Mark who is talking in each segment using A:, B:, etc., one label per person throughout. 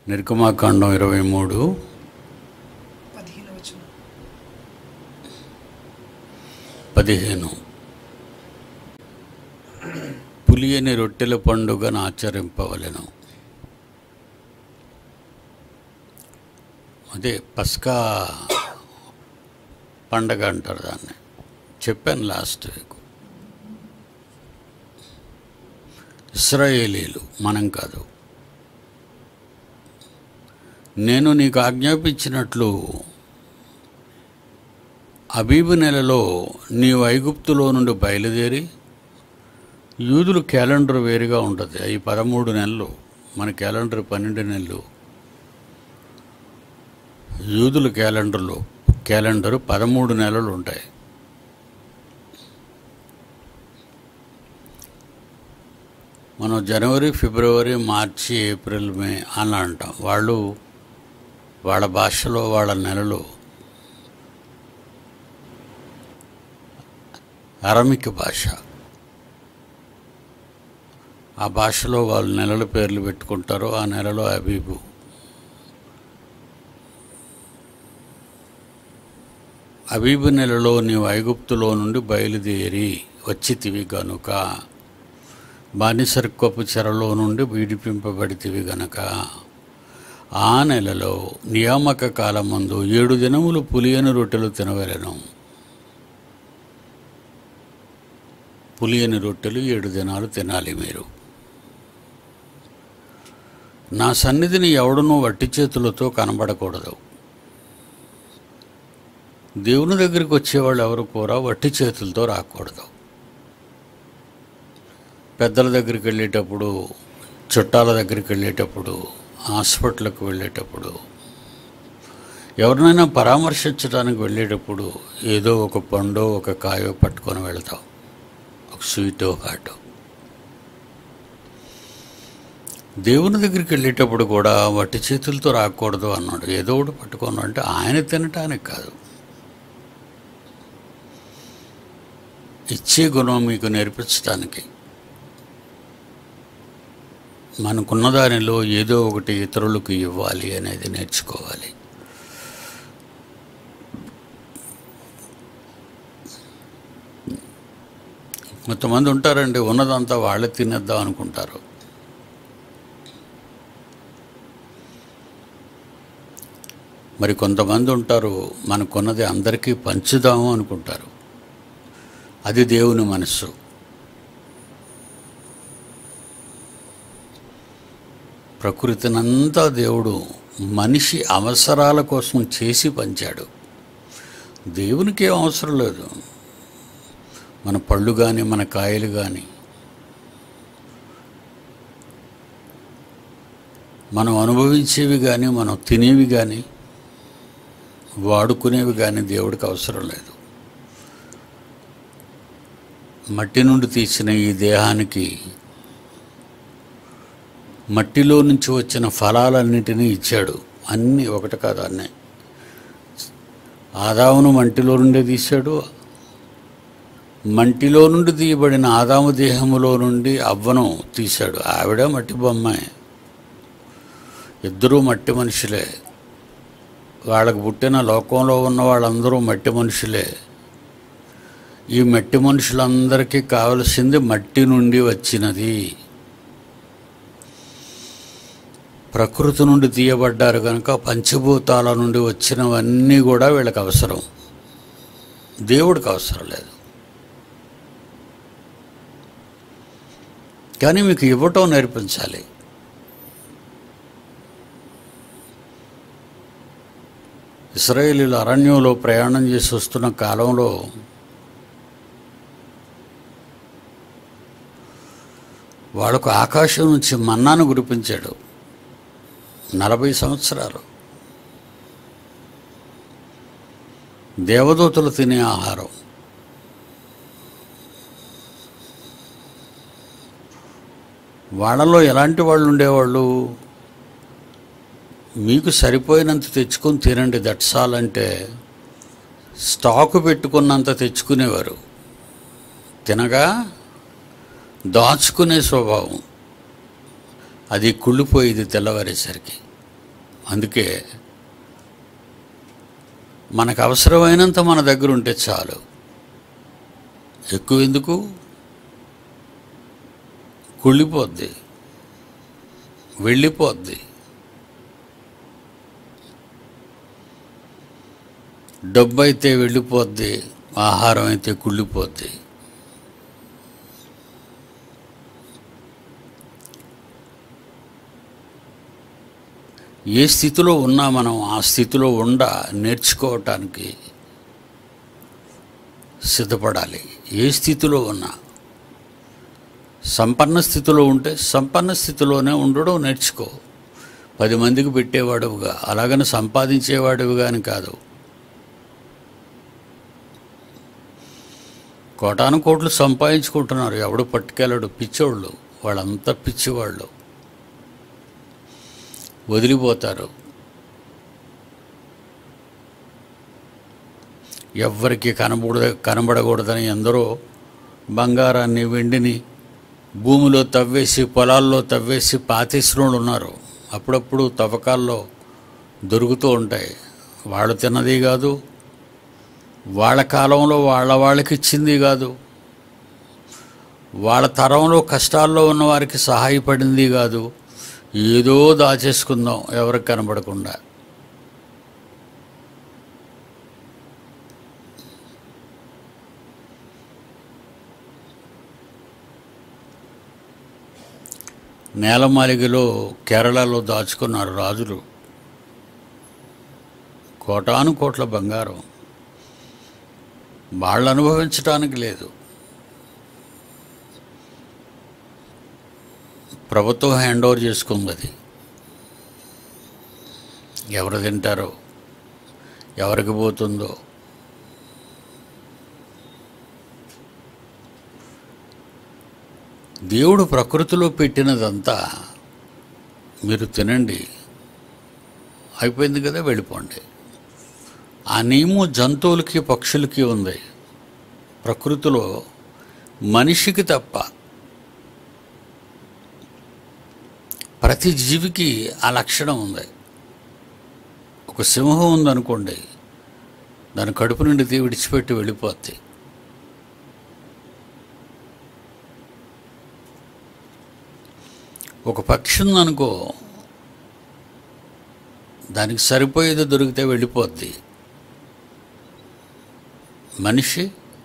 A: నిర్గమాకాండం ఇరవై మూడు
B: పదిహేను వచనం
A: పదిహేను పులియని రొట్టెల పండుగను ఆచరింపవలెను అదే పస్కా పండగ అంటారు దాన్ని చెప్పాను లాస్ట్ వీక్ ఇస్రాయేలీలు మనం కాదు నేను నీకు ఆజ్ఞాపించినట్లు అబీబు నెలలో నీవు ఐగుప్తులో నుండి బయలుదేరి యూదులు క్యాలెండర్ వేరుగా ఉంటుంది అవి పదమూడు నెలలు మన క్యాలెండర్ పన్నెండు నెలలు యూదుల క్యాలెండర్లో క్యాలెండర్ పదమూడు నెలలు ఉంటాయి మనం జనవరి ఫిబ్రవరి మార్చి ఏప్రిల్ మే అని అంటాం వాళ్ళు వాళ్ళ భాషలో వాళ్ళ నెలలు అరమిక్ భాష ఆ భాషలో వాళ్ళు నెలల పేర్లు పెట్టుకుంటారు ఆ నెలలో అబీబు అబీబు నెలలో నీవు ఐగుప్తులో నుండి బయలుదేరి వచ్చితివి గనుక బానిసర్కపు చెరలో నుండి విడిపింపబడితివి గనక ఆ నెలలో నియామక కాలమందు ఏడు దినములు పులియని రొట్టెలు తినవలెను పులియని రొట్టెలు ఏడు దినాలు తినాలి మీరు నా సన్నిధిని ఎవడునూ వట్టి చేతులతో కనబడకూడదు దేవుని దగ్గరికి వచ్చేవాళ్ళు ఎవరు కూడా వట్టి చేతులతో రాకూడదు పెద్దల దగ్గరికి వెళ్ళేటప్పుడు చుట్టాల దగ్గరికి వెళ్ళేటప్పుడు హాస్పిటల్కి వెళ్ళేటప్పుడు ఎవరినైనా పరామర్శించడానికి వెళ్ళేటప్పుడు ఏదో ఒక పండో ఒక కాయో పట్టుకొని వెళ్తాం ఒక స్వీటో హాటో దేవుని దగ్గరికి వెళ్ళేటప్పుడు కూడా వట్టి చేతులతో రాకూడదు అన్నాడు ఏదో ఒకటి పట్టుకోను అంటే ఆయన తినటానికి కాదు ఇచ్చే గుణం మీకు నేర్పించడానికి మనకున్న దానిలో ఏదో ఒకటి ఇతరులకు ఇవ్వాలి అనేది నేర్చుకోవాలి కొంతమంది ఉంటారండి ఉన్నదంతా వాళ్ళే తినేద్దాం అనుకుంటారు మరి కొంతమంది ఉంటారు మనకున్నది అందరికీ పంచుదాము అనుకుంటారు అది దేవుని మనస్సు ప్రకృతినంతా దేవుడు మనిషి అవసరాల కోసం చేసి పంచాడు దేవునికి ఏం అవసరం లేదు మన పళ్ళు కానీ మన కాయలు కానీ మనం అనుభవించేవి కానీ మనం తినేవి కానీ వాడుకునేవి కానీ దేవుడికి అవసరం లేదు మట్టి నుండి తీసిన ఈ దేహానికి మట్టిలో నుంచి వచ్చిన ఫలాలన్నిటినీ ఇచ్చాడు అన్నీ ఒకటి కాదు అన్నీ ఆదామును మంటిలో నుండే తీశాడు మంటిలో నుండి తీయబడిన ఆదాము దేహములో నుండి అవ్వను తీశాడు ఆవిడ మట్టి బొమ్మాయి ఇద్దరూ మట్టి మనుషులే వాళ్ళకు పుట్టిన లోకంలో ఉన్న వాళ్ళందరూ మట్టి మనుషులే ఈ మట్టి మనుషులందరికీ కావలసింది మట్టి నుండి వచ్చినది ప్రకృతి నుండి తీయబడ్డారు కనుక పంచభూతాల నుండి వచ్చినవన్నీ కూడా వీళ్ళకి అవసరం దేవుడికి అవసరం లేదు కానీ మీకు ఇవ్వటం నేర్పించాలి ఇస్రాయేలీలు అరణ్యంలో ప్రయాణం చేసి వస్తున్న కాలంలో వాళ్ళకు ఆకాశం నుంచి మన్నాను కురిపించాడు నలభై సంవత్సరాలు దేవదూతలు తినే ఆహారం వాళ్ళలో ఎలాంటి వాళ్ళు ఉండేవాళ్ళు మీకు సరిపోయినంత తెచ్చుకొని తినండి దట్సాల్ అంటే స్టాకు పెట్టుకున్నంత తెచ్చుకునేవారు తినగా దాచుకునే స్వభావం అది కుళ్ళిపోయేది తెల్లవారేసరికి అందుకే మనకు అవసరమైనంత మన దగ్గర ఉంటే చాలు ఎక్కువ ఎందుకు కుళ్ళిపోద్ది వెళ్ళిపోద్ది డబ్బు అయితే వెళ్ళిపోద్ది ఆహారం అయితే కుళ్ళిపోద్ది ఏ స్థితిలో ఉన్నా మనం ఆ స్థితిలో ఉండ నేర్చుకోవటానికి సిద్ధపడాలి ఏ స్థితిలో ఉన్నా సంపన్న స్థితిలో ఉంటే సంపన్న స్థితిలోనే ఉండడం నేర్చుకో పది మందికి పెట్టేవాడుగా అలాగని సంపాదించేవాడివి కానీ కాదు కోటాను కోట్లు సంపాదించుకుంటున్నారు ఎవడు పట్టుకెళ్ళడు పిచ్చోళ్ళు వాళ్ళంతా పిచ్చివాళ్ళు వదిలిపోతారు ఎవ్వరికి కనబడ కనబడకూడదని ఎందరో బంగారాన్ని వెండిని భూమిలో తవ్వేసి పొలాల్లో తవ్వేసి పాతేసిన వాళ్ళు ఉన్నారు అప్పుడప్పుడు తవ్వకాల్లో దొరుకుతూ ఉంటాయి వాళ్ళు తిన్నది కాదు వాళ్ళ కాలంలో వాళ్ళ వాళ్ళకి ఇచ్చింది కాదు వాళ్ళ తరంలో కష్టాల్లో ఉన్న వారికి సహాయపడింది కాదు ఏదో దాచేసుకుందాం ఎవరికి కనబడకుండా నేలమాలిగలో కేరళలో దాచుకున్నారు రాజులు కోటాను కోట్ల బంగారం వాళ్ళు అనుభవించటానికి లేదు ప్రభుత్వం హ్యాండ్ ఓవర్ చేసుకుంది అది ఎవరు తింటారో ఎవరికి పోతుందో దేవుడు ప్రకృతిలో పెట్టినదంతా మీరు తినండి అయిపోయింది కదా వెళ్ళిపోండి ఆ నియమం జంతువులకి పక్షులకి ఉంది ప్రకృతిలో మనిషికి తప్ప ప్రతి జీవికి ఆ లక్షణం ఉంది ఒక సింహం ఉందనుకోండి దాని కడుపు నుండి తీ విడిచిపెట్టి వెళ్ళిపోద్ది ఒక పక్షి ఉందనుకో దానికి సరిపోయేది దొరికితే వెళ్ళిపోద్ది మనిషి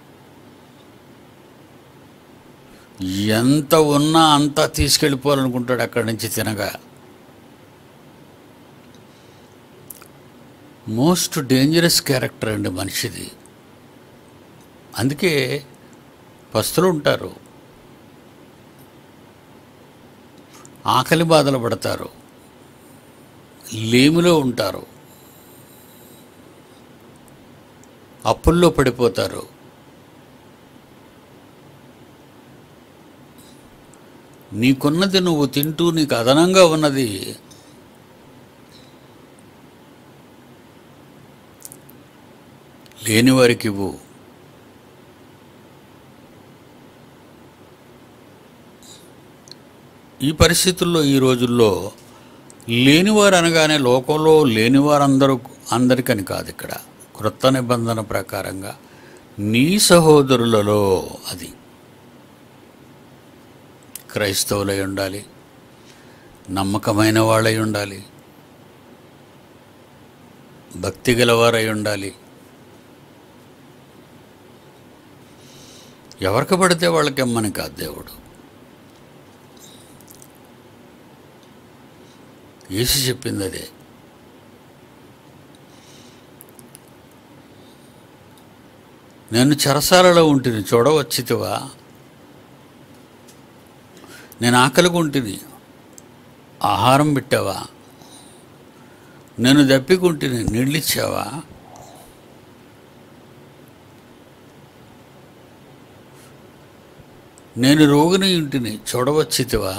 A: ఎంత ఉన్నా అంతా తీసుకెళ్ళిపోవాలనుకుంటాడు అక్కడి నుంచి తినగా మోస్ట్ డేంజరస్ క్యారెక్టర్ అండి మనిషిది అందుకే పస్తులు ఉంటారు ఆకలి బాధలు పడతారు లేమిలో ఉంటారు అప్పుల్లో పడిపోతారు నీకున్నది నువ్వు తింటూ నీకు అదనంగా ఉన్నది లేని వారికి ఇవ్వు ఈ పరిస్థితుల్లో ఈ రోజుల్లో లేనివారు అనగానే లోకంలో లేనివారందరూ అందరికని కాదు ఇక్కడ క్రొత్త నిబంధన ప్రకారంగా నీ సహోదరులలో అది క్రైస్తవులై ఉండాలి నమ్మకమైన వాళ్ళై ఉండాలి భక్తి గలవారై ఉండాలి ఎవరికి పడితే వాళ్ళకి ఇమ్మని కాదు దేవుడు యేసు చెప్పింది అదే నేను చెరసాలలో ఉంటుంది చూడవచ్చితివా నేను ఆకలిగా ఉంటుంది ఆహారం పెట్టావా నేను దప్పికుంటుంది నీళ్ళిచ్చావా నేను రోగిని ఇంటిని చూడవచ్చితివా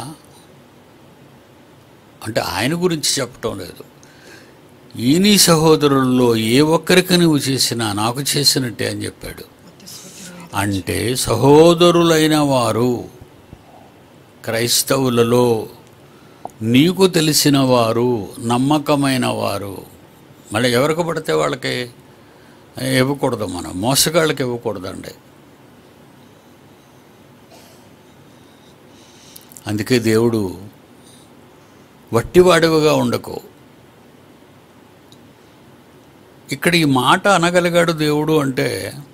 A: అంటే ఆయన గురించి చెప్పటం లేదు ఈ నీ సహోదరుల్లో ఏ ఒక్కరికి నువ్వు చేసినా నాకు చేసినట్టే అని చెప్పాడు
B: మత్తయి ఇరవై
A: అంటే సహోదరులైన వారు క్రైస్తవులలో నీకు తెలిసిన వారు నమ్మకమైన వారు మళ్ళీ ఎవరికి పడితే వాళ్ళకి ఇవ్వకూడదు మనం మోసగాళ్ళకి ఇవ్వకూడదండి అందుకే దేవుడు వట్టివాడివిగా ఉండకు ఇక్కడ ఈ మాట అనగలిగాడు దేవుడు అంటే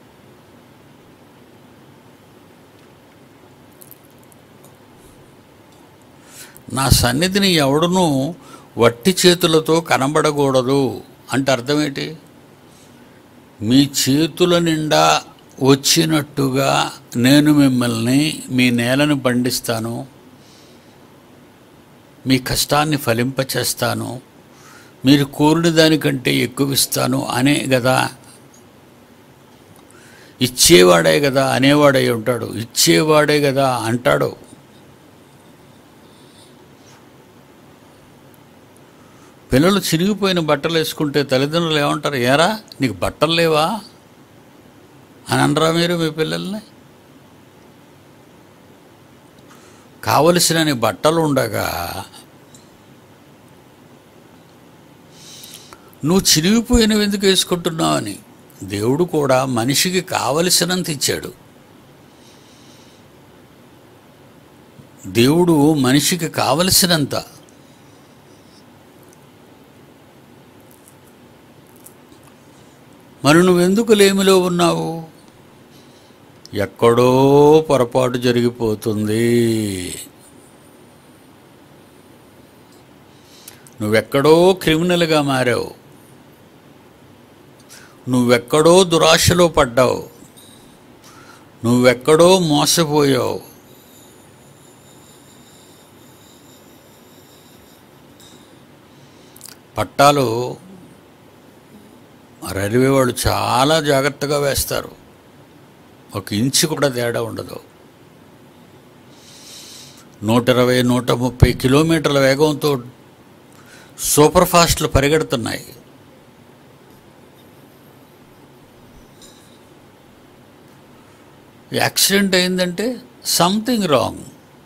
A: నా సన్నిధిని ఎవడునూ వట్టి చేతులతో కనబడకూడదు అంటే అర్థం ఏంటి మీ చేతుల నిండా వచ్చినట్టుగా నేను మిమ్మల్ని మీ నేలను పండిస్తాను మీ కష్టాన్ని ఫలింపచేస్తాను మీరు కోరిన దానికంటే ఎక్కువ ఇస్తాను అనే కదా ఇచ్చేవాడే కదా అనేవాడై ఉంటాడు ఇచ్చేవాడే కదా అంటాడు పిల్లలు చిరిగిపోయిన బట్టలు వేసుకుంటే తల్లిదండ్రులు ఏమంటారు ఏరా నీకు బట్టలు లేవా అని అనరా మీరు మీ పిల్లల్ని కావలసినన్ని బట్టలు ఉండగా నువ్వు చిరిగిపోయినవి ఎందుకు వేసుకుంటున్నావు అని దేవుడు కూడా మనిషికి కావలసినంత ఇచ్చాడు దేవుడు మనిషికి కావలసినంత మరి నువ్వెందుకు లేమిలో ఉన్నావు ఎక్కడో పొరపాటు జరిగిపోతుంది నువ్వెక్కడో క్రిమినల్గా మారావు నువ్వెక్కడో దురాశలో పడ్డావు నువ్వెక్కడో మోసపోయావు పట్టాలు రైల్వే వాళ్ళు చాలా జాగ్రత్తగా వేస్తారు ఒక ఇంచు కూడా తేడా ఉండదు నూట ఇరవై నూట ముప్పై కిలోమీటర్ల వేగంతో సూపర్ ఫాస్ట్లు పరిగెడుతున్నాయి యాక్సిడెంట్ అయిందంటే సంథింగ్ రాంగ్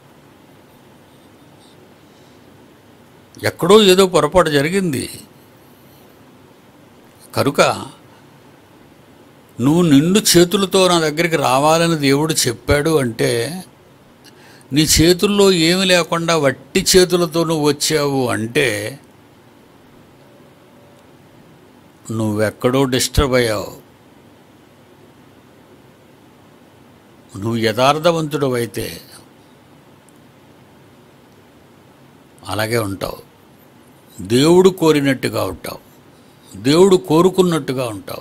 A: ఎక్కడో ఏదో పొరపాటు జరిగింది కనుక నువ్వు నిండు చేతులతో నా దగ్గరికి రావాలని దేవుడు చెప్పాడు అంటే నీ చేతుల్లో ఏమి లేకుండా వట్టి చేతులతో నువ్వు వచ్చావు అంటే నువ్వెక్కడో డిస్టర్బ్ అయ్యావు నువ్వు యథార్థవంతుడు అయితే అలాగే ఉంటావు దేవుడు కోరినట్టుగా ఉంటావు దేవుడు కోరుకున్నట్టుగా ఉంటావు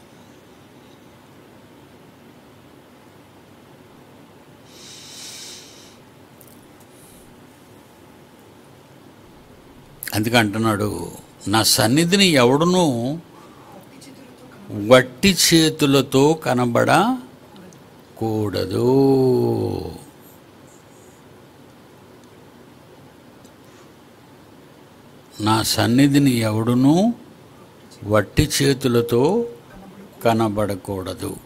A: అందుకే అంటున్నాడు నా సన్నిధిని ఎవడునూ వట్టి చేతులతో కనబడకూడదు నా సన్నిధిని ఎవడునూ వట్టి చేతులతో కనబడకూడదు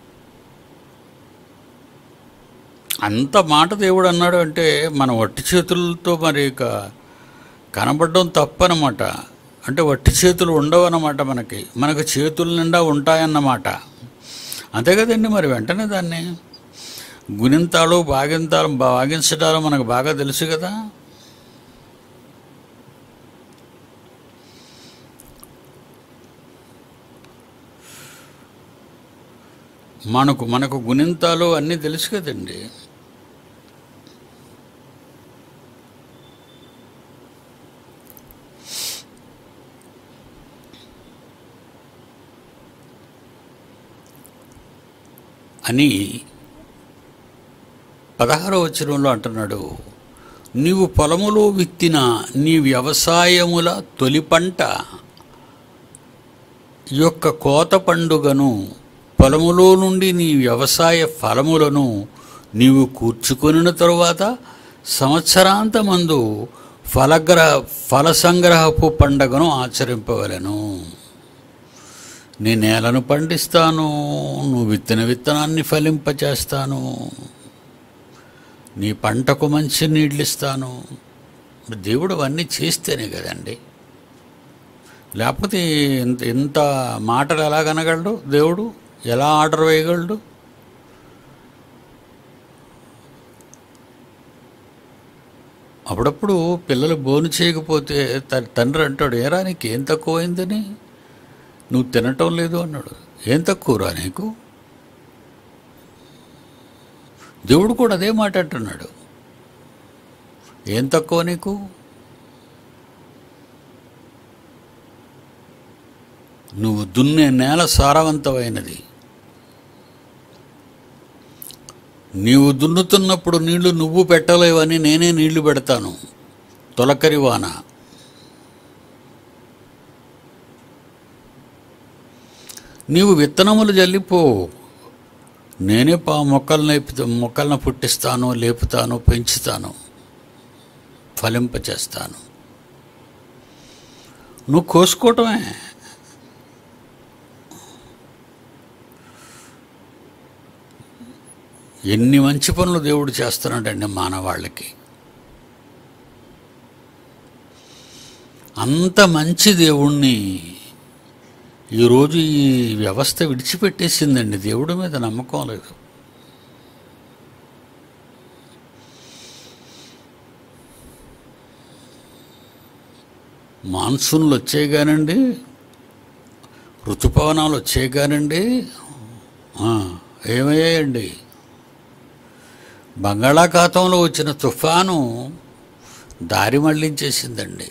A: అంత మాట దేవుడు అన్నాడు అంటే మన వట్టి చేతులతో మరి ఇక కనబడడం తప్పనమాట అంటే వట్టి చేతులు ఉండవన్నమాట మనకి మనకు చేతుల నిండా ఉంటాయన్నమాట అంతే కదండి మరి వెంటనే దాన్ని గుణింతాలు బాగింతాలు బాగించడాలు మనకు బాగా తెలుసు కదా మనకు మనకు గుణింతాలు అన్నీ తెలుసు కదండి అని పదహారవ వచనంలో అంటున్నాడు నీవు పొలములో విత్తిన నీ వ్యవసాయముల తొలి పంట యొక్క కోత పండుగను పొలములో నుండి నీ వ్యవసాయ ఫలములను నీవు కూర్చుకొనిన తరువాత సంవత్సరాంతమందు ఫలగ్రహ ఫల సంగ్రహపు పండగను ఆచరింపవలెను నీ నేలను పండిస్తాను నువ్వు విత్తన విత్తనాన్ని ఫలింపచేస్తాను నీ పంటకు మంచి నీళ్ళు ఇస్తాను మరి దేవుడు అవన్నీ చేస్తేనే కదండి లేకపోతే ఇంత ఇంత మాటలు ఎలా కనగలడు దేవుడు ఎలా ఆర్డర్ వేయగలడు అప్పుడప్పుడు పిల్లలు బోను చేయకపోతే త- తండ్రి అంటాడు ఏరా నీకు ఏం తక్కువైందని నువ్వు తినటం లేదు అన్నాడు ఏం తక్కువరా నీకు దేవుడు కూడా అదే మాట అంటున్నాడు ఏం తక్కువ నీకు నువ్వు దున్నే నేల సారవంతమైనది నీవు దున్నుతున్నప్పుడు నీళ్లు నువ్వు పెట్టలేవని నేనే నీళ్లు పెడతాను తొలకరి వాన నీవు విత్తనములు జల్లిపో నేనే పా మొక్కలను మొక్కలను పుట్టిస్తాను లేపుతాను పెంచుతాను ఫలింపచేస్తాను నువ్వు కోసుకోవటమే ఎన్ని మంచి పనులు దేవుడు చేస్తున్నాడండి మానవాళ్ళకి అంత మంచి దేవుణ్ణి ఈరోజు ఈ వ్యవస్థ విడిచిపెట్టేసిందండి దేవుడి మీద నమ్మకం లేదు మాన్సూన్లు వచ్చాయి కానండి ఋతుపవనాలు వచ్చాయి కానండి ఆ, ఏమయ్యాయండి బంగాళాఖాతంలో వచ్చిన తుఫాను దారి మళ్లించేసిందండి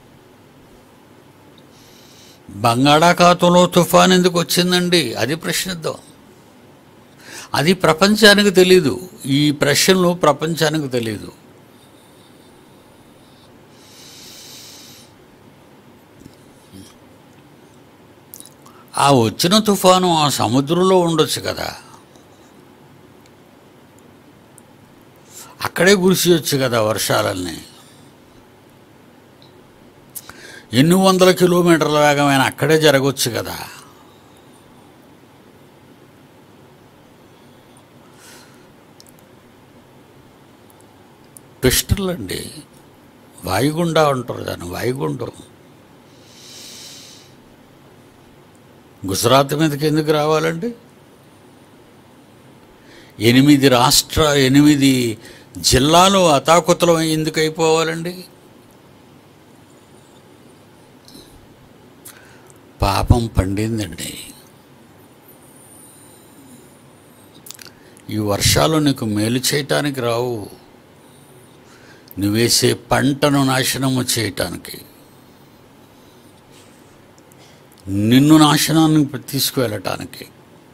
A: బంగాళాఖాతంలో తుఫాన్ ఎందుకు వచ్చిందండి అది ప్రశ్నిద్దాం అది ప్రపంచానికి తెలీదు ఈ ప్రశ్నలు ప్రపంచానికి తెలీదు ఆ వచ్చిన తుఫాను ఆ సముద్రంలో ఉండొచ్చు కదా అక్కడే కురిసియొచ్చు కదా వర్షాలన్నీ ఎన్ని వందల కిలోమీటర్ల వేగమైన అక్కడే జరగవచ్చు కదా ట్విస్టర్లు అండి వాయుగుండా అంటారు దాన్ని వాయుగుండం గుజరాత్ మీదకి ఎందుకు రావాలండి ఎనిమిది రాష్ట్ర ఎనిమిది జిల్లాలు అతాకుతలం ఎందుకు అయిపోవాలండి పాపం పండిందండి ఈ వర్షాలు నీకు మేలు చేయటానికి రావు నువ్వేసే పంటను నాశనము చేయటానికి నిన్ను నాశనానికి తీసుకువెళ్ళటానికి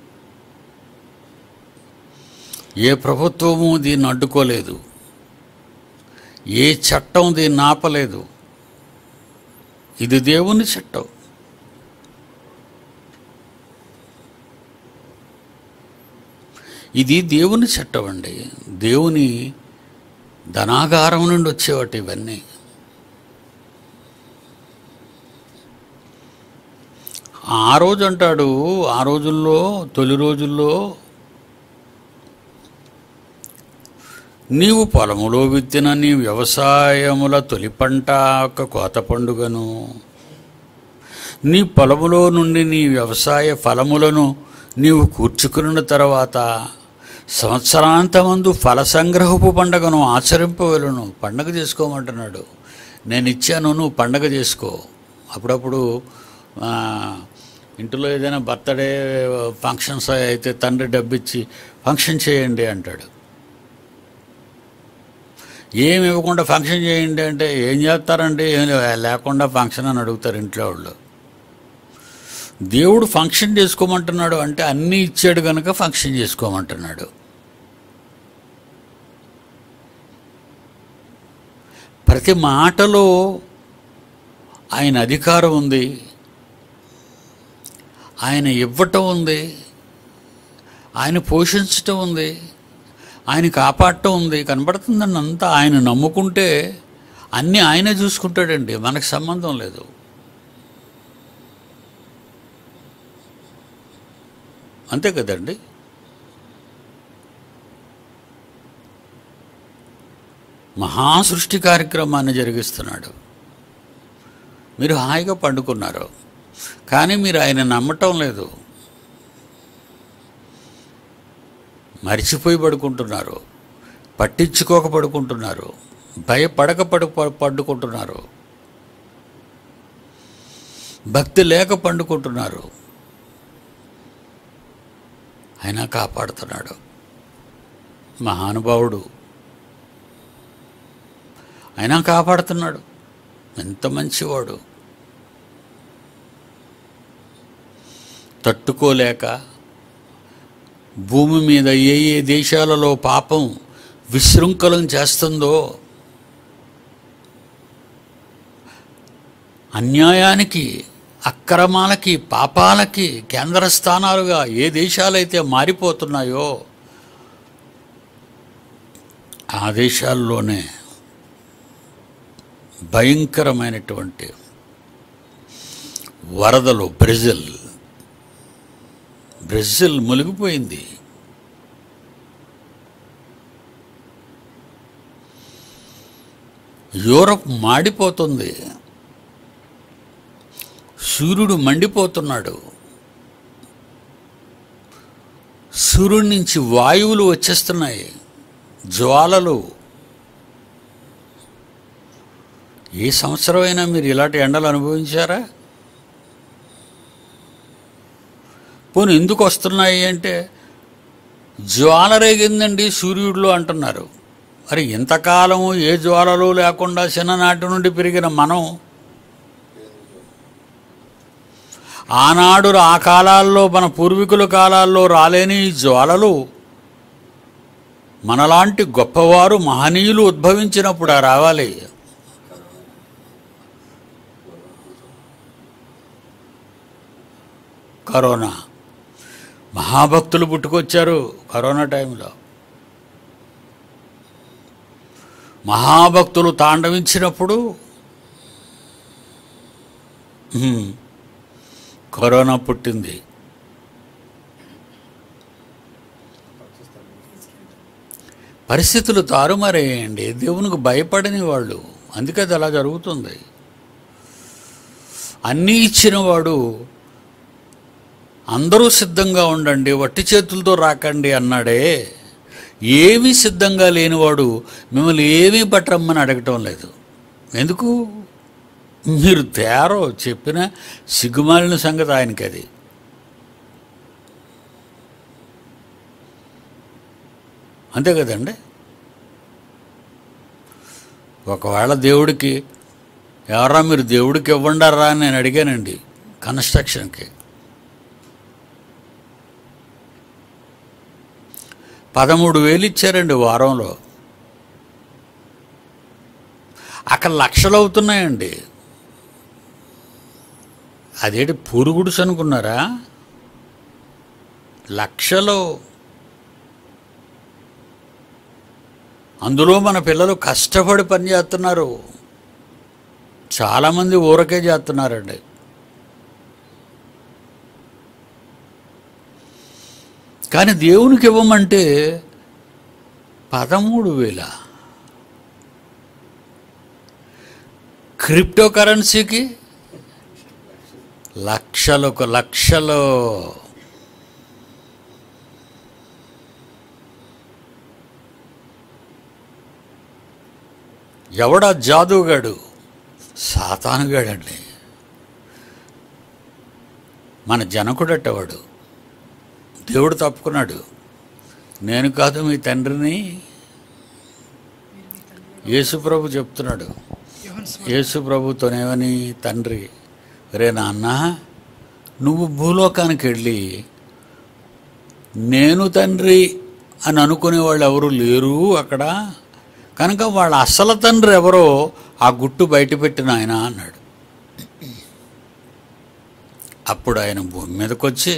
A: ఏ ప్రభుత్వము దీన్ని అడ్డుకోలేదు ఏ చట్టం దీన్ని ఆపలేదు ఇది దేవుని చట్టం ఇది దేవుని చట్టం అండి దేవుని ధనాగారం నుండి వచ్చేవాటి ఇవన్నీ ఆ రోజు అంటాడు ఆ రోజుల్లో తొలి రోజుల్లో నీవు పొలములో విత్తిన నీ వ్యవసాయముల తొలి పంట యొక్క కోత పండుగను నీ పొలములో నుండి నీ వ్యవసాయ ఫలములను నీవు కూర్చుకున్న తర్వాత సంవత్సరాంతమందు ఫల సంగ్రహపు పండగను ఆచరింపవలను పండగ చేసుకోమంటున్నాడు నేను ఇచ్చాను నువ్వు పండగ చేసుకో అప్పుడప్పుడు ఆ, ఇంట్లో ఏదైనా బర్త్డే ఫంక్షన్స్ అయితే తండ్రి డబ్బిచ్చి ఫంక్షన్ చేయండి అంటాడు ఏమి ఇవ్వకుండా ఫంక్షన్ చేయండి అంటే ఏం చేస్తారండి ఏం లే- లేకుండా ఫంక్షన్ అని అడుగుతారు ఇంట్లో వాళ్ళు దేవుడు ఫంక్షన్ చేసుకోమంటున్నాడు అంటే అన్నీ ఇచ్చాడు కనుక ఫంక్షన్ చేసుకోమంటున్నాడు ప్రతి మాటలో ఆయన అధికారం ఉంది ఆయన ఇవ్వటం ఉంది ఆయన పోషించటం ఉంది ఆయన కాపాడటం ఉంది కనబడుతుందండి అంతా ఆయన నమ్ముకుంటే అన్నీ ఆయనే చూసుకుంటాడండి మనకు సంబంధం లేదు అంతే కదండి మహాసృష్టి కార్యక్రమాన్ని జరిగిస్తున్నాడు మీరు హాయిగా పండుకున్నారు కానీ మీరు ఆయన నమ్మటం లేదు మరిచిపోయి పడుకుంటున్నారు పట్టించుకోక పడుకుంటున్నారు భయపడక పడు పండుకుంటున్నారు భక్తి లేక పండుకుంటున్నారు ఆయన కాపాడుతున్నాడు మహానుభావుడు అయినా కాపాడుతున్నాడు ఎంత మంచివాడు తట్టుకోలేక భూమి మీద ఏ ఏ దేశాలలో పాపం విశృంఖలం చేస్తుందో అన్యాయానికి అక్రమాలకి పాపాలకి కేంద్ర స్థానాలుగా ఏ దేశాలైతే మారిపోతున్నాయో ఆ దేశాల్లోనే భయంకరమైనటువంటి వరదలు బ్రెజిల్ బ్రెజిల్ మునిగిపోయింది యూరప్ మాడిపోతుంది సూర్యుడు మండిపోతున్నాడు సూర్యుడి నుంచి వాయువులు వచ్చేస్తున్నాయి జ్వాలలు ఏ సంవత్సరమైనా మీరు ఇలాంటి ఎండలు అనుభవించారా పోనీ ఎందుకు వస్తున్నాయి అంటే జ్వాల రేగిందండి సూర్యుడిలో అంటున్నారు మరి ఇంతకాలము ఏ జ్వాలలు లేకుండా చిన్ననాటి నుండి పెరిగిన మనం ఆనాడు ఆ కాలాల్లో మన పూర్వీకుల కాలాల్లో రాలేని ఈ జ్వాలలు మనలాంటి గొప్పవారు మహనీయులు ఉద్భవించినప్పుడు ఆ రావాలి కరోనా మహాభక్తులు పుట్టుకొచ్చారు కరోనా టైంలో మహాభక్తులు తాండవించినప్పుడు హ్మ్, కరోనా పుట్టింది పరిస్థితులు తారుమారేయండి దేవునికి భయపడని వాళ్ళు అందుకే అది అలా జరుగుతుంది అన్నీ ఇచ్చినవాడు అందరూ సిద్ధంగా ఉండండి వట్టి చేతులతో రాకండి అన్నాడే ఏమీ సిద్ధంగా లేనివాడు మిమ్మల్ని ఏమీ పట్టరమ్మని అడగటం లేదు ఎందుకు మీరు తేరో చెప్పిన సిగ్గుమాలిన సంగతి ఆయనకి అది అంతే కదండి ఒకవేళ దేవుడికి ఎవరా మీరు దేవుడికి ఇవ్వండారా అని నేను అడిగానండి కన్స్ట్రక్షన్కి పదమూడు వేలు ఇచ్చారండి వారంలో అక్కడ లక్షలు అవుతున్నాయండి అదేంటి పురుగుడుసు అనుకున్నారా లక్షలు అందులో మన పిల్లలు కష్టపడి పని చేస్తున్నారు చాలామంది ఊరకే చేస్తున్నారండి కానీ దేవునికి ఇవ్వమంటే పదమూడు వేల క్రిప్టో కరెన్సీకి లక్షలకు లక్షలు ఎవడా జాదుగాడు సాతానుగాడండి మన జనకుడట్టవాడు దేవుడు తప్పుకున్నాడు నేను కాదు మీ తండ్రిని యేసుప్రభు చెప్తున్నాడు
B: యోహన్
A: యేసు ప్రభుతోనేమని తండ్రి రే నాన్న నువ్వు భూలోకానికి వెళ్ళి నేను తండ్రి అని అనుకునే వాళ్ళు ఎవరు లేరు అక్కడ కనుక వాళ్ళ అసలు తండ్రి ఎవరో ఆ గుట్టు బయటపెట్టిన ఆయన అన్నాడు అప్పుడు ఆయన భూమి మీదకి వచ్చి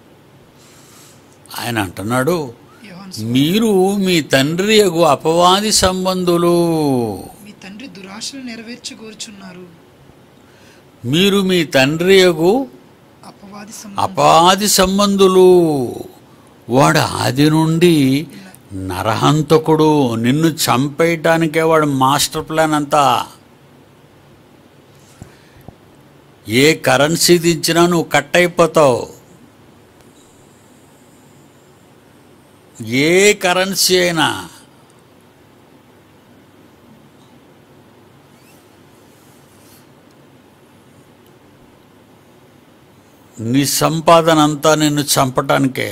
A: ఆయన అంటున్నాడు
B: యోహన్
A: మీరు మీ తండ్రి యగు అపవాది సంబంధులు
B: మీ తండ్రి దురాశలు నెరవేర్చి కోరుచున్నారు
A: మీరు మీ తండ్రి యగు
B: అపవాది
A: అపాది సంబంధులు వాడు ఆది నుండి నరహంతకుడు నిన్ను చంపేయటానికే వాడు మాస్టర్ ప్లాన్ అంతా ఏ కరెన్సీ దించినా నువ్వు కట్ అయిపోతావు ఏ కరెన్సీ అయినా నీ సంపాదన అంతా నిన్ను చంపటానికే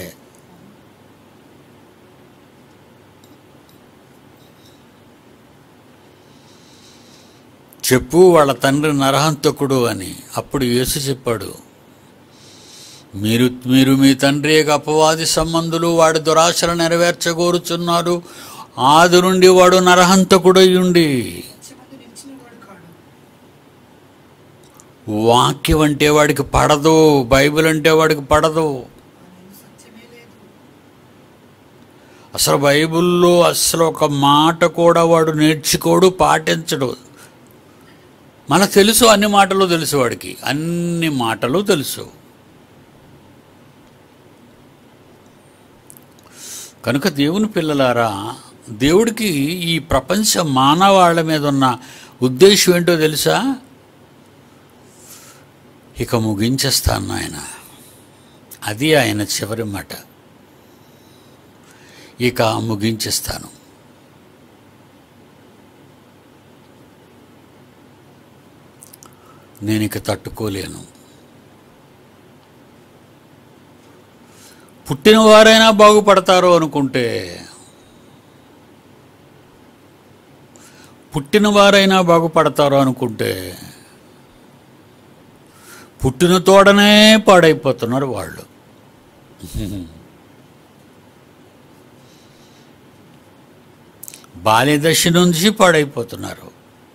A: చెప్పు వాళ్ళ తండ్రి నరహంతకుడు అని అప్పుడు యేసు చెప్పాడు మీరు మీరు మీ తండ్రి యొక్క అపవాది సంబంధులు వాడి దురాశలు నెరవేర్చగోరుచున్నారు ఆది నుండి వాడు నరహంతకుడై ఉండి
B: సత్యమందు నిలిచిన వాడు కాడు
A: వాక్యం అంటే వాడికి పడదు బైబిల్ అంటే వాడికి పడదు
B: ఆయన సత్యమే లేదు
A: అసలు బైబిల్లో అసలు ఒక మాట కూడా వాడు నేర్చుకోడు పాటించడు మనకు తెలుసు అన్ని మాటలు తెలుసు వాడికి అన్ని మాటలు తెలుసు కనుక దేవుని పిల్లలారా దేవుడికి ఈ ప్రపంచ మానవాళి మీద ఉన్న ఉద్దేశం ఏంటో తెలుసా ఇక ముగించేస్తాను ఆయన అది ఆయన చివరి మాట ఇక ముగించేస్తాను నేను ఇక తట్టుకోలేను పుట్టిన వారైనా బాగుపడతారు అనుకుంటే పుట్టిన వారైనా బాగుపడతారు అనుకుంటే పుట్టిన తోడనే పాడైపోతున్నారు వాళ్ళు బాల్యదశ నుంచి పాడైపోతున్నారు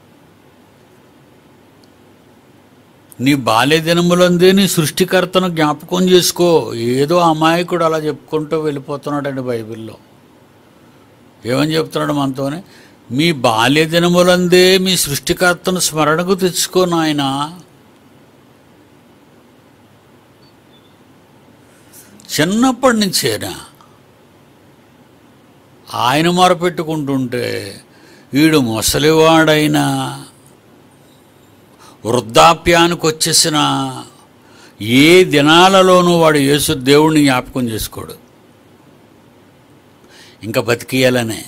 A: నీ బాల్య దినములందే నీ సృష్టికర్తను జ్ఞాపకం చేసుకో ఏదో అమాయకుడు అలా చెప్పుకుంటూ వెళ్ళిపోతున్నాడండి బైబిల్లో ఏమని చెప్తున్నాడు మనతోనే మీ బాల్య దినములందే మీ సృష్టికర్తను స్మరణకు తెచ్చుకో నాయన చిన్నప్పటి నుంచేనా ఆయన మొరపెట్టుకుంటుంటే వీడు ముసలివాడైనా వృద్ధాప్యానికి వచ్చేసిన ఏ దినాలలోనూ వాడు యేసు దేవుణ్ణి జ్ఞాపకం చేసుకోడు ఇంకా బతికేయాలనే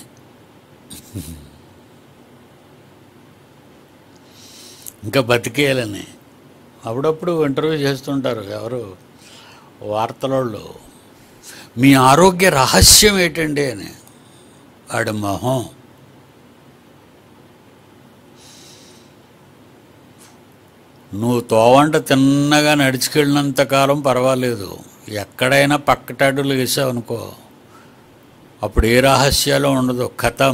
A: ఇంకా బతికేయాలని అప్పుడప్పుడు ఇంటర్వ్యూ చేస్తుంటారు ఎవరు వార్తలలో మీ ఆరోగ్య రహస్యం ఏంటండి అని వాడి మొహం నువ్వు తోవంట తిన్నగా నడిచుకెళ్ళినంత కాలం పర్వాలేదు ఎక్కడైనా పక్కటాడులు వేసావనుకో అప్పుడు ఏ రహస్యాలు ఉండదు కథం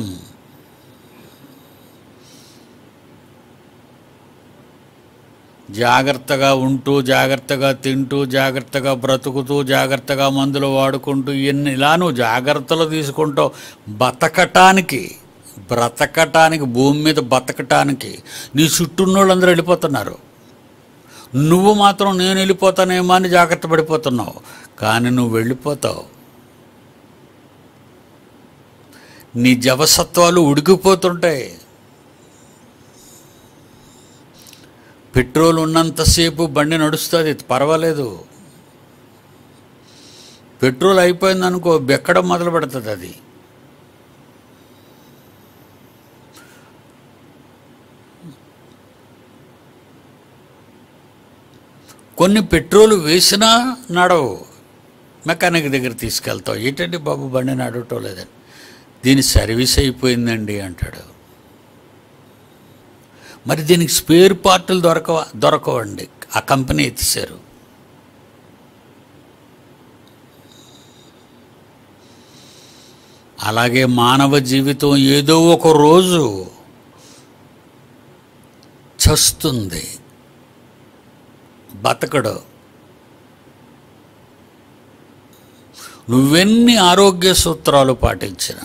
A: జాగ్రత్తగా ఉంటూ జాగ్రత్తగా తింటూ జాగ్రత్తగా బ్రతుకుతూ జాగ్రత్తగా మందులు వాడుకుంటూ ఇన్ని ఇలా నువ్వు జాగ్రత్తలు తీసుకుంటావు బతకటానికి బ్రతకటానికి భూమి మీద బతకటానికి నీ చుట్టూ వాళ్ళందరూ వెళ్ళిపోతున్నారు నువ్వు మాత్రం నేను వెళ్ళిపోతానేమో అని జాగ్రత్త పడిపోతున్నావు కానీ నువ్వు వెళ్ళిపోతావు నీ జవసత్వాలు ఉడికిపోతుంటాయి పెట్రోల్ ఉన్నంతసేపు బండి నడుస్తుంది పర్వాలేదు పెట్రోల్ అయిపోయిందనుకో బెక్కడం మొదలు పెడుతుంది అది కొన్ని పెట్రోల్ వేసినా నడవు మెకానిక్ దగ్గర తీసుకెళ్తావు ఏంటంటే బాబు బండి నడవటం లేదని దీని సర్వీస్ అయిపోయిందండి అంటాడు మరి దీనికి స్పేర్ పార్టులు దొరకవ దొరకవండి ఆ కంపెనీ ఎత్తిసారు అలాగే మానవ జీవితం ఏదో ఒక రోజు చస్తుంది బతకడు నువ్వెన్ని ఆరోగ్య సూత్రాలు పాటించినా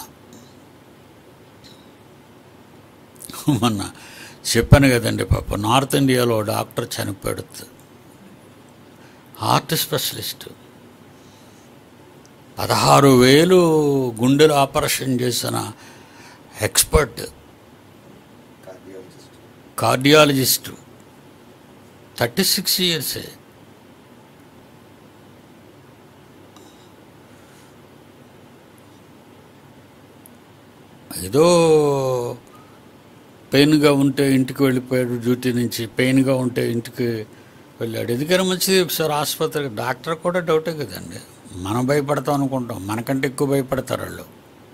A: మొన్న చెప్పాను కదండి పాప నార్త్ ఇండియాలో డాక్టర్ చనిపోయాడు హార్ట్ స్పెషలిస్ట్ పదహారు వేలు గుండెలు ఆపరేషన్ చేసిన expert
C: cardiologist
A: cardiologist thirty six ఇయర్సే ఏదో పెయిన్గా ఉంటే ఇంటికి వెళ్ళిపోయాడు డ్యూటీ నుంచి పెయిన్గా ఉంటే ఇంటికి వెళ్ళాడు ఎందుకైనా మంచిది ఒకసారి ఆసుపత్రికి డాక్టర్ కూడా డౌటే కదండి మనం భయపడతాం అనుకుంటాం మనకంటే ఎక్కువ భయపడతారు వాళ్ళు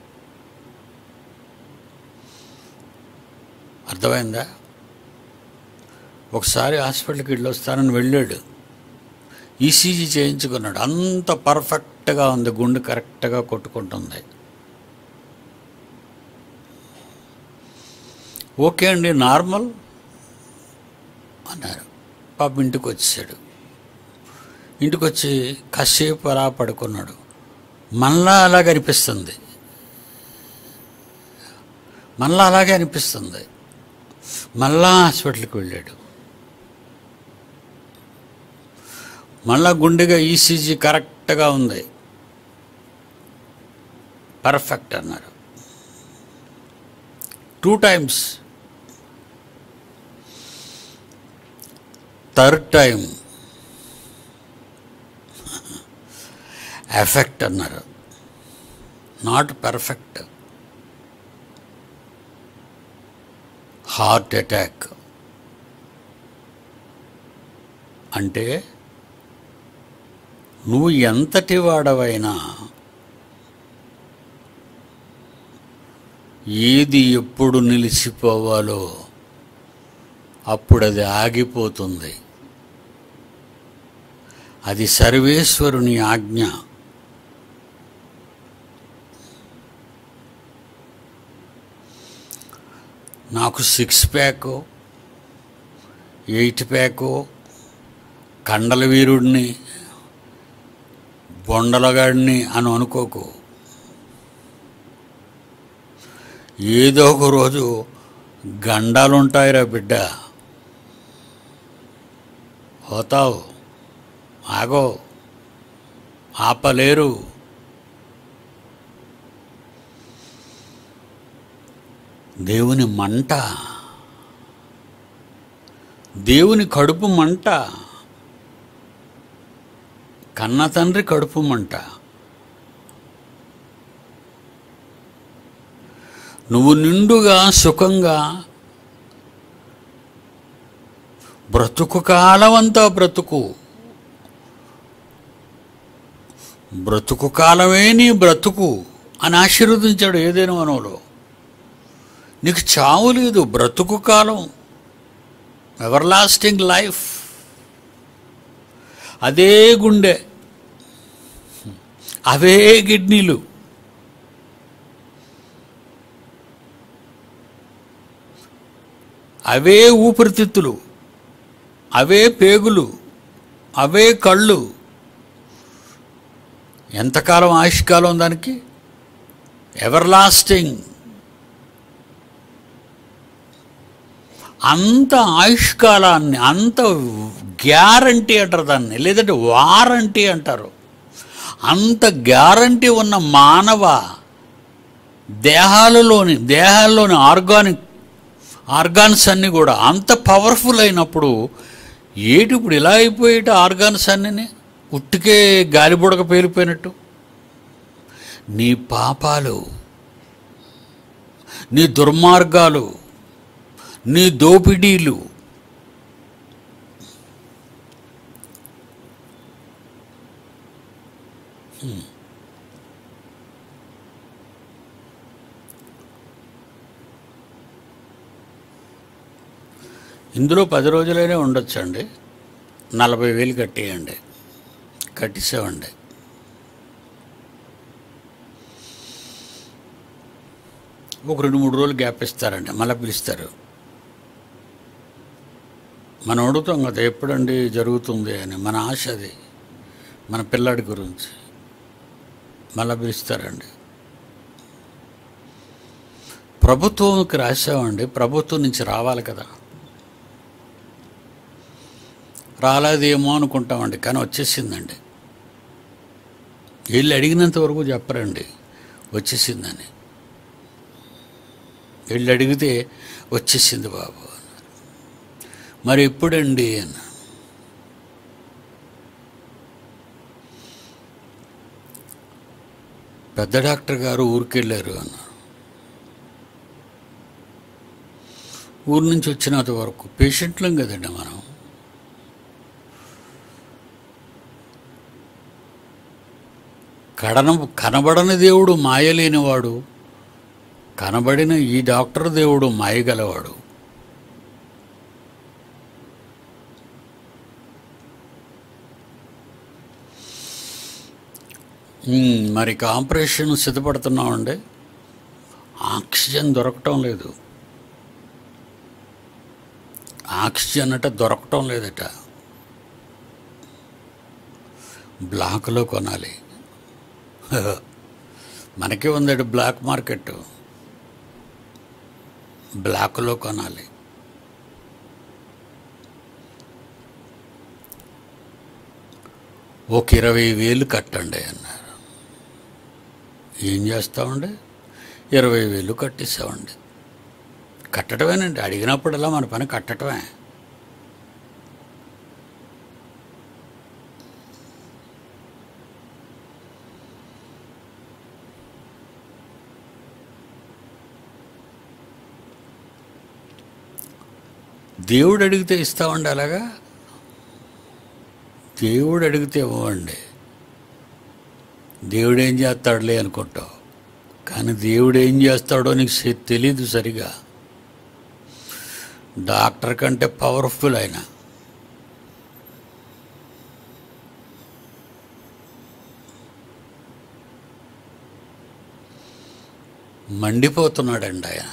A: అర్థమైందా ఒకసారి హాస్పిటల్కి వెళ్ళి వస్తానని వెళ్ళాడు ఈసీజీ చేయించుకున్నాడు అంత పర్ఫెక్ట్గా ఉంది గుండె కరెక్ట్గా కొట్టుకుంటుంది ఓకే అండి నార్మల్ అన్నారు పాప ఇంటికి వచ్చాడు ఇంటికి వచ్చి కాసేపు అలా పడుకున్నాడు మళ్ళా అలాగే అనిపిస్తుంది మళ్ళా అలాగే అనిపిస్తుంది మళ్ళా హాస్పిటల్కి వెళ్ళాడు మళ్ళా గుండెగా ఈసీజీ కరెక్ట్గా ఉంది పర్ఫెక్ట్ అన్నారు two times third time effect అన్నారు నాట్ పర్ఫెక్ట్ హార్ట్ అటాక్ అంటే నువ్వు ఎంతటి వాడవైనా ఏది ఎప్పుడు నిలిచిపోవాలో అప్పుడు అది ఆగిపోతుంది అది సర్వేశ్వరుని ఆజ్ఞ నాకు సిక్స్ ప్యాకు ఎయిట్ ప్యాకు కండల వీరుడిని బొండలగాడిని అని అనుకోకు ఏదో ఒక రోజు గండాలుంటాయిరా బిడ్డ పోతావు ఆగో ఆపలేరు దేవుని మంట దేవుని కడుపు మంట కన్న తండ్రి కడుపు మంట నువ్వు నిండుగా సుఖంగా బ్రతుకు కాలమంతా బ్రతుకు బ్రతుకు కాలమే నీ బ్రతుకు అని ఆశీర్వదించాడు ఏదైనా మనలో నీకు చావు లేదు బ్రతుకు కాలం ఎవర్ లాస్టింగ్ లైఫ్ అదే గుండె అవే కిడ్నీలు అవే ఊపిరితిత్తులు అవే పేగులు అవే కళ్ళు ఎంతకాలం ఆయుష్కాలం దానికి ఎవర్ లాస్టింగ్ అంత ఆయుష్కాలాన్ని అంత గ్యారంటీ అంటారు దాన్ని లేదంటే వారంటీ అంటారు అంత గ్యారంటీ ఉన్న మానవ దేహాలలోని దేహాల్లోని ఆర్గానిక్ ఆర్గాన్స్ అన్నీ కూడా అంత పవర్ఫుల్ అయినప్పుడు ఏటి ఇప్పుడు ఇలా అయిపోయేట ఆర్గాన్స్ అన్నీ ఉట్టికే గాలిబుడక పేలిపోయినట్టు నీ పాపాలు నీ దుర్మార్గాలు నీ దోపిడీలు హ్మ్. ఇందులో పది రోజులైనా ఉండొచ్చండి నలభై వేలు కట్టేయండి కట్టేసామండి ఒక రెండు మూడు రోజులు గ్యాప్ ఇస్తారండి మళ్ళీ పిలుస్తారు మనం అడుగుతాం కదా ఎప్పుడండి జరుగుతుంది అని మన ఆశ అది మన పిల్లాడి గురించి మళ్ళీ పిలుస్తారండి ప్రభుత్వంకి రాసామండి ప్రభుత్వం నుంచి రావాలి కదా రాలేదేమో అనుకుంటామండి కానీ వచ్చేసిందండి వెళ్ళి అడిగినంత వరకు చెప్పరండి వచ్చేసిందని వెళ్ళి అడిగితే వచ్చేసింది బాబు అన్నారు. మరి ఎప్పుడండి అన్న పెద్ద డాక్టర్ గారు ఊరికెళ్ళారు అన్నారు ఊరు నుంచి వచ్చినంత వరకు పేషెంట్లం కదండి మనం కడన కనబడని దేవుడు మాయలేనివాడు కనబడిన ఈ డాక్టర్ దేవుడు మాయగలవాడు ఉమ్, మరి ఇక ఆపరేషన్ సిద్ధపడుతున్నామండి ఆక్సిజన్ దొరకటం లేదు ఆక్సిజన్ అట దొరకటం లేదట బ్లాక్లో కొనాలి మనకే ఉందట బ్లాక్ మార్కెట్ బ్లాక్లో కొనాలి ఒక ఇరవై వేలు కట్టండి అన్నారు ఏం చేస్తామండి ఇరవై వేలు కట్టేసామండి కట్టడమేనండి అడిగినప్పుడల్లా మన పని కట్టడమే దేవుడు అడిగితే ఇస్తామండి అలాగా దేవుడు అడిగితే ఇవ్వండి దేవుడు ఏం చేస్తాడులే అనుకుంటావు కానీ దేవుడు ఏం చేస్తాడో నీకు సె- తెలీదు సరిగా డాక్టర్ కంటే పవర్ఫుల్ ఆయన మండిపోతున్నాడండి ఆయన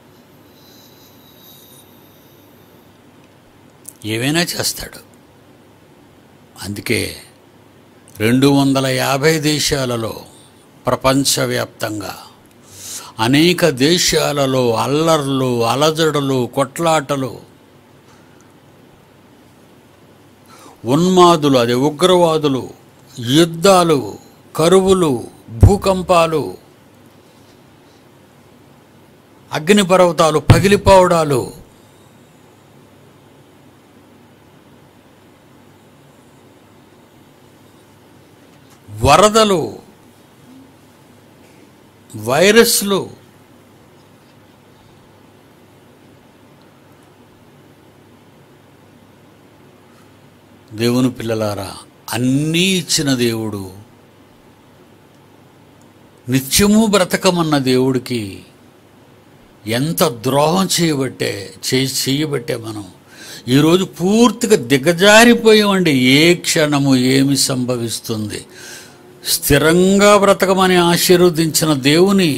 A: ఏమైనా చేస్తాడు అందుకే రెండు వందల యాభై దేశాలలో ప్రపంచవ్యాప్తంగా అనేక దేశాలలో అల్లర్లు అలజడులు కొట్లాటలు ఉన్మాదులు అదే ఉగ్రవాదులు యుద్ధాలు కరువులు భూకంపాలు అగ్నిపర్వతాలు పగిలిపోవడాలు వరదలు వైరస్లు దేవుని పిల్లలారా అన్నీ ఇచ్చిన దేవుడు నిత్యము బ్రతకమన్న దేవుడికి ఎంత ద్రోహం చేయబట్టే చేయి చేయబట్టే మనం ఈరోజు పూర్తిగా దిగజారిపోయామండి ఏ క్షణము ఏమి సంభవిస్తుంది స్థిరంగా బ్రతకమని ఆశీర్వదించిన దేవుని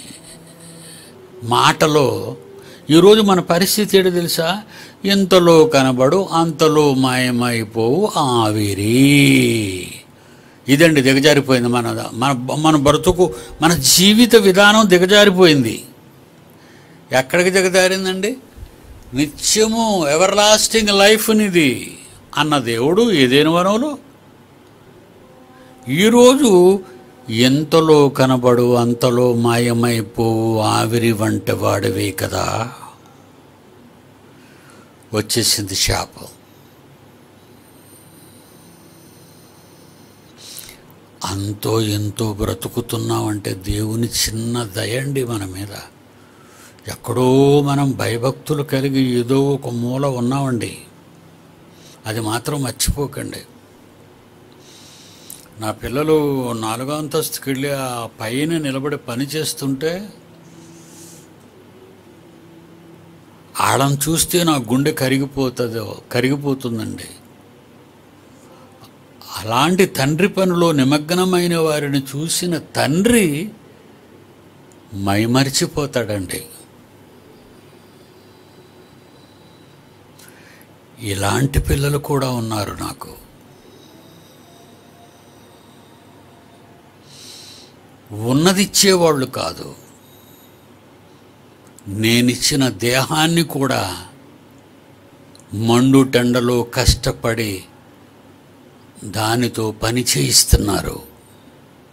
A: మాటలో ఈరోజు మన పరిస్థితి ఏంటో తెలుసా ఇంతలో కనబడు అంతలో మాయమైపోవు ఆవిరి ఇదండి దిగజారిపోయింది మన మన మన బ్రతుకు మన జీవిత విధానం దిగజారిపోయింది ఎక్కడికి దిగజారిందండి నిత్యము ఎవర్ లాస్టింగ్ లైఫ్నిది అన్న దేవుడు ఏదేని వనంలో ఈరోజు ఎంతలో కనబడు అంతలో మాయమైపోవు ఆవిరి వంటి వాడివే కదా వచ్చేసింది శాపం అంతో ఎంతో బ్రతుకుతున్నామంటే దేవుని చిన్న దయండి మన మీద ఎక్కడో మనం భయభక్తులు కలిగి ఏదో ఒక మూల ఉన్నామండి అది మాత్రం మర్చిపోకండి నా పిల్లలు నాలుగో అంతస్తుకి వెళ్ళి ఆ పైన నిలబడి పని చేస్తుంటే వాళ్ళని చూస్తే నా గుండె కరిగిపోతుందో కరిగిపోతుందండి అలాంటి తండ్రి పనిలో నిమగ్నమైన వారిని చూసిన తండ్రి మైమరిచిపోతాడండి ఇలాంటి పిల్లలు కూడా ఉన్నారు నాకు ఉన్నదిచ్చేవాళ్ళు కాదు నేనిచ్చిన దేహాన్ని కూడా మండుటెండలో కష్టపడి దానితో పని చేయిస్తున్నారు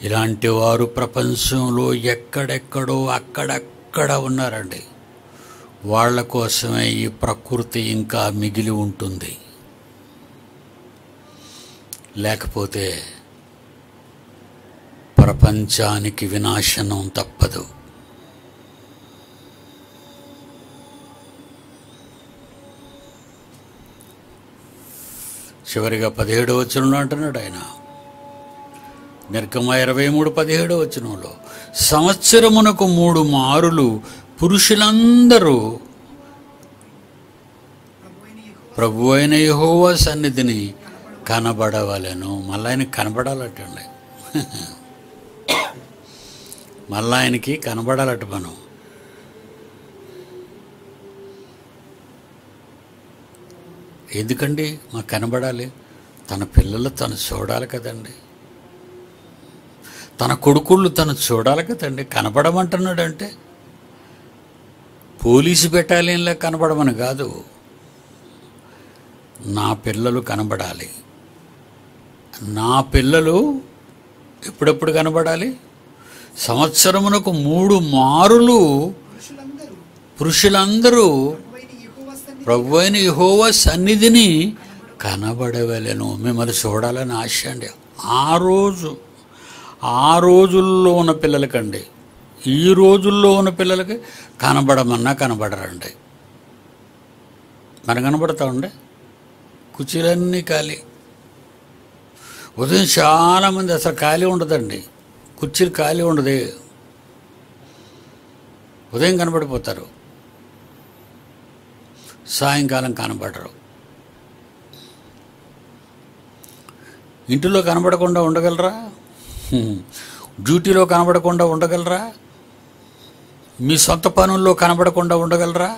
A: ఇలాంటి వారు ప్రపంచంలో ఎక్కడెక్కడో అక్కడక్కడ ఉన్నారండి వాళ్ళ కోసమే ఈ ప్రకృతి ఇంకా మిగిలి ఉంటుంది లేకపోతే ప్రపంచానికి వినాశనం తప్పదు చివరిగా పదిహేడు వచనంలో అంటున్నాడు ఆయన నిర్గమ ఇరవై మూడు పదిహేడు వచనంలో సంవత్సరమునకు మూడు మారులు పురుషులందరూ ప్రభు అయిన యెహోవా సన్నిధిని కనబడవలెను మళ్ళీ ఆయనకి కనబడాలటండి మళ్ళీ ఆయనకి కనబడాలట మనం ఎందుకండి మాకు కనబడాలి తన పిల్లలు తను చూడాలి కదండి తన కొడుకుళ్ళు తను చూడాలి కదండి కనబడమంటున్నాడంటే పోలీసు బెటాలియన్లో కనబడమని కాదు నా పిల్లలు కనబడాలి నా పిల్లలు ఎప్పుడెప్పుడు కనబడాలి సంవత్సరమునకు మూడు మారులు
B: పురుషులందరూ
A: పురుషులందరూ
B: ప్రభువైన యెహోవా సన్నిధిని
A: ప్రభు అయిన యెహోవా సన్నిధిని కనబడవలెను మిమ్మల్ని చూడాలని ఆశ అండి ఆ రోజు ఆ రోజుల్లో ఉన్న పిల్లలకండి ఈ రోజుల్లో ఉన్న పిల్లలకి కనబడమన్నా కనబడరండి మనం కనబడతామండి కుర్చీలన్నీ ఖాళీ ఉదయం చాలామంది అసలు ఖాళీ ఉండదండి కుర్చీలు ఖాళీ ఉండదు ఉదయం కనబడిపోతారు సాయంకాలం కనబడరు ఇంటిలో కనబడకుండా ఉండగలరా హ్మ్. డ్యూటీలో కనబడకుండా ఉండగలరా మీ సొంత పనుల్లో కనబడకుండా ఉండగలరా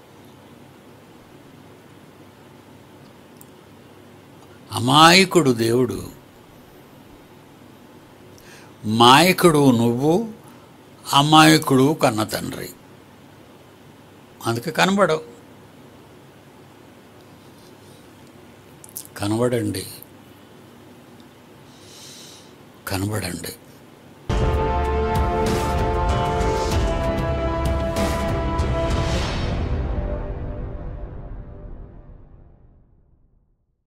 A: అమాయకుడు దేవుడు మాయకుడు నువ్వు అమాయకుడు కన్న తండ్రి అందుకే కనబడవు కనబడండి కనబడండి